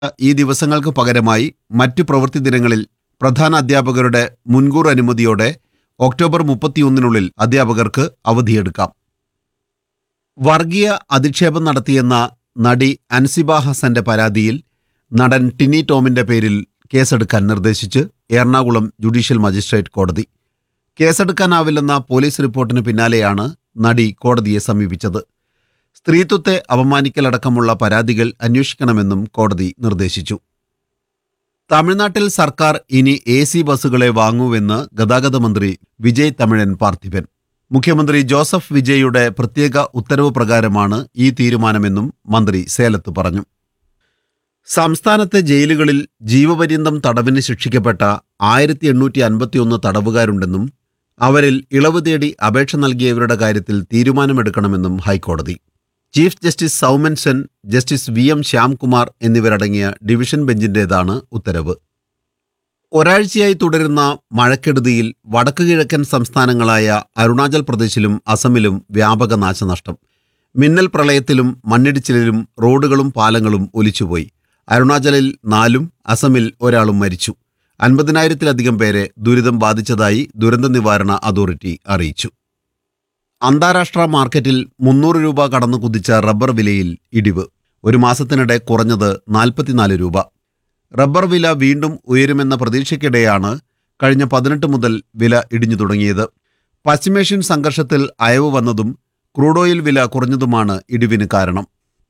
ഈ ദിവസങ്ങൾക്ക് പകരമായി മറ്റു പ്രവൃത്തി ദിനങ്ങളിൽ പ്രധാന അധ്യാപകരുടെ മുൻകൂർ അനുമതിയോടെ ഒക്ടോബർ മുപ്പത്തിയൊന്നിനുള്ളിൽ അധ്യാപകർക്ക് അവധിയെടുക്കാം വർഗീയ അധിക്ഷേപം നടത്തിയെന്ന നടി അൻസിബ ഹസന്റെ പരാതിയിൽ നടൻ ടിനി ടോമിന്റെ പേരിൽ കേസെടുക്കാൻ നിർദ്ദേശിച്ച് എറണാകുളം ജുഡീഷ്യൽ മജിസ്ട്രേറ്റ് കോടതി കേസെടുക്കാനാവില്ലെന്ന പോലീസ് റിപ്പോർട്ടിന് പിന്നാലെയാണ് നടി കോടതിയെ സമീപിച്ചത് സ്ത്രീത്വത്തെ അപമാനിക്കലടക്കമുള്ള പരാതികൾ അന്വേഷിക്കണമെന്നും കോടതി നിർദ്ദേശിച്ചു തമിഴ്നാട്ടിൽ സർക്കാർ ഇനി എ സി ബസ്സുകളെ വാങ്ങൂവെന്ന് ഗതാഗത മന്ത്രി വിജയ് തമിഴൻ പാർത്ഥിപൻ മുഖ്യമന്ത്രി ജോസഫ് വിജയുടെ പ്രത്യേക ഉത്തരവ് പ്രകാരമാണ് ഈ തീരുമാനമെന്നും മന്ത്രി സേലത്ത് പറഞ്ഞു സംസ്ഥാനത്തെ ജയിലുകളിൽ ജീവപര്യന്തം തടവിന് ശിക്ഷിക്കപ്പെട്ട ആയിരത്തി എണ്ണൂറ്റി അൻപത്തിയൊന്ന് തടവുകാരുണ്ടെന്നും അവരിൽ ഇളവ് തേടി അപേക്ഷ നൽകിയവരുടെ കാര്യത്തിൽ തീരുമാനമെടുക്കണമെന്നും ഹൈക്കോടതി chief justice Soumen Sen justice V M Shyamkumar എന്നിവരടങ്ങിയ ഡിവിഷൻ ബെഞ്ചിന്റേതാണ് ഉത്തരവ് ഒരാഴ്ചയായി തുടരുന്ന മഴക്കെടുതിയിൽ വടക്കു കിഴക്കൻ സംസ്ഥാനങ്ങളായ അരുണാചൽ പ്രദേശിലും അസമിലും വ്യാപക നാശനഷ്ടം മിന്നൽ പ്രളയത്തിലും മണ്ണിടിച്ചിലിലും റോഡുകളും പാലങ്ങളും ഒലിച്ചുപോയി അരുണാചലിൽ നാലും അസമിൽ ഒരാളും മരിച്ചു അൻപതിനായിരത്തിലധികം പേരെ ദുരിതം ബാധിച്ചതായി ദുരന്ത നിവാരണ അതോറിറ്റി അറിയിച്ചു അന്താരാഷ്ട്ര മാർക്കറ്റിൽ മുന്നൂറ് രൂപ കടന്നു കുതിച്ച റബ്ബർ വിലയിൽ ഇടിവ് ഒരു മാസത്തിനിടെ കുറഞ്ഞത് നാൽപ്പത്തിനാല് രൂപ റബ്ബർ വില വീണ്ടും ഉയരുമെന്ന പ്രതീക്ഷയ്ക്കിടെയാണ് കഴിഞ്ഞ പതിനെട്ട് മുതൽ വില ഇടിഞ്ഞു തുടങ്ങിയത് പശ്ചിമേഷ്യൻ സംഘർഷത്തിൽ അയവ് വന്നതും ക്രൂഡ് ഓയിൽ വില കുറഞ്ഞതുമാണ് ഇടിവിന് കാരണം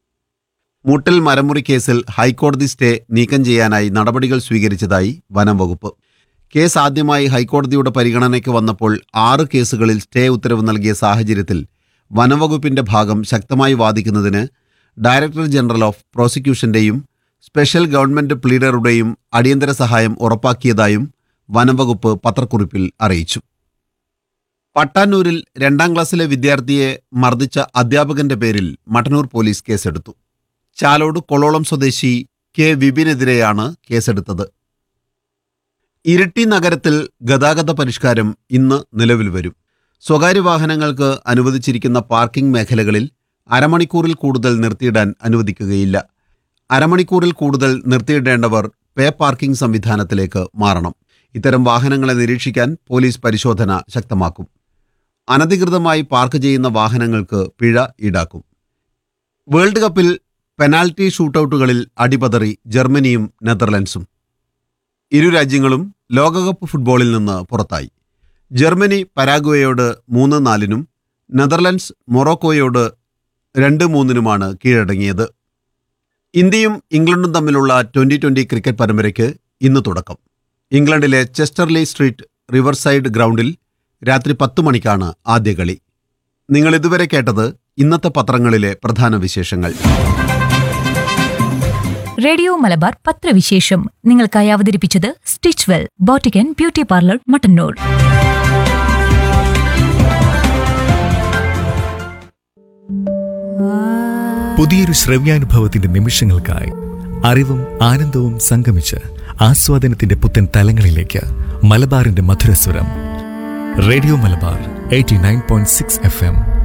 മൂട്ടിൽ മരമുറി കേസിൽ ഹൈക്കോടതി സ്റ്റേ നീക്കം ചെയ്യാനായി നടപടികൾ സ്വീകരിച്ചതായി വനം വകുപ്പ് കേസ് ആദ്യമായി ഹൈക്കോടതിയുടെ പരിഗണനയ്ക്ക് വന്നപ്പോൾ ആറ് കേസുകളിൽ സ്റ്റേ ഉത്തരവ് നൽകിയ സാഹചര്യത്തിൽ വനംവകുപ്പിന്റെ ഭാഗം ശക്തമായി വാദിക്കുന്നതിന് ഡയറക്ടർ ജനറൽ ഓഫ് പ്രോസിക്യൂഷന്റെയും സ്പെഷ്യൽ ഗവൺമെന്റ് പ്ലീഡറുടെയും അടിയന്തര സഹായം ഉറപ്പാക്കിയതായും വനംവകുപ്പ് പത്രക്കുറിപ്പിൽ അറിയിച്ചു പട്ടാന്നൂരിൽ രണ്ടാം ക്ലാസ്സിലെ വിദ്യാർത്ഥിയെ മർദ്ദിച്ച അധ്യാപകന്റെ പേരിൽ മട്ടന്നൂർ പോലീസ് കേസെടുത്തു ചാലോട് കൊളോളം സ്വദേശി കെ വിപിനെതിരെയാണ് കേസെടുത്തത് ഇരിട്ടി നഗരത്തിൽ ഗതാഗത പരിഷ്കാരം ഇന്ന് നിലവിൽ വരും സ്വകാര്യ വാഹനങ്ങൾക്ക് അനുവദിച്ചിരിക്കുന്ന പാർക്കിംഗ് മേഖലകളിൽ അരമണിക്കൂറിൽ കൂടുതൽ നിർത്തിയിടാൻ അനുവദിക്കുകയില്ല അരമണിക്കൂറിൽ കൂടുതൽ നിർത്തിയിടേണ്ടവർ പേ പാർക്കിംഗ് സംവിധാനത്തിലേക്ക് മാറണം ഇത്തരം വാഹനങ്ങളെ നിരീക്ഷിക്കാൻ പോലീസ് പരിശോധന ശക്തമാക്കും അനധികൃതമായി പാർക്ക് ചെയ്യുന്ന വാഹനങ്ങൾക്ക് പിഴ ഈടാക്കും വേൾഡ് കപ്പിൽ പെനാൽറ്റി ഷൂട്ടൌട്ടുകളിൽ അടിപതറി ജർമ്മനിയും നെതർലൻഡ്സും ഇരു രാജ്യങ്ങളും ലോകകപ്പ് ഫുട്ബോളിൽ നിന്ന് പുറത്തായി ജർമ്മനി പരാഗ്വേയോട് മൂന്ന് നാലിനും നെതർലൻഡ്സ് മൊറോക്കോയോട് രണ്ട് മൂന്നിനുമാണ് കീഴടങ്ങിയത് ഇന്ത്യയും ഇംഗ്ലണ്ടും തമ്മിലുള്ള ട്വന്റി ട്വന്റി ക്രിക്കറ്റ് പരമ്പരയ്ക്ക് ഇന്ന് തുടക്കം ഇംഗ്ലണ്ടിലെ ചെസ്റ്റർലി സ്ട്രീറ്റ് റിവർസൈഡ് ഗ്രൗണ്ടിൽ രാത്രി പത്ത് മണിക്കാണ് ആദ്യ കളി നിങ്ങൾ ഇതുവരെ കേട്ടത് ഇന്നത്തെ പത്രങ്ങളിലെ പ്രധാന വിശേഷങ്ങൾ റേഡിയോ മലബാർ പത്രവിശേഷം നിങ്ങൾക്കായി അവതരിപ്പിച്ചത് stitch well boutique and beauty parlour Mattannur പുതിയൊരു ശ്രവ്യാനുഭവത്തിന്റെ നിമിഷങ്ങൾക്കായി അറിവും ആനന്ദവും സംഗമിച്ച് ആസ്വാദനത്തിന്റെ പുത്തൻ തലങ്ങളിലേക്ക് മലബാറിന്റെ മധുരസ്വരം radio Malabar eighty nine point six F M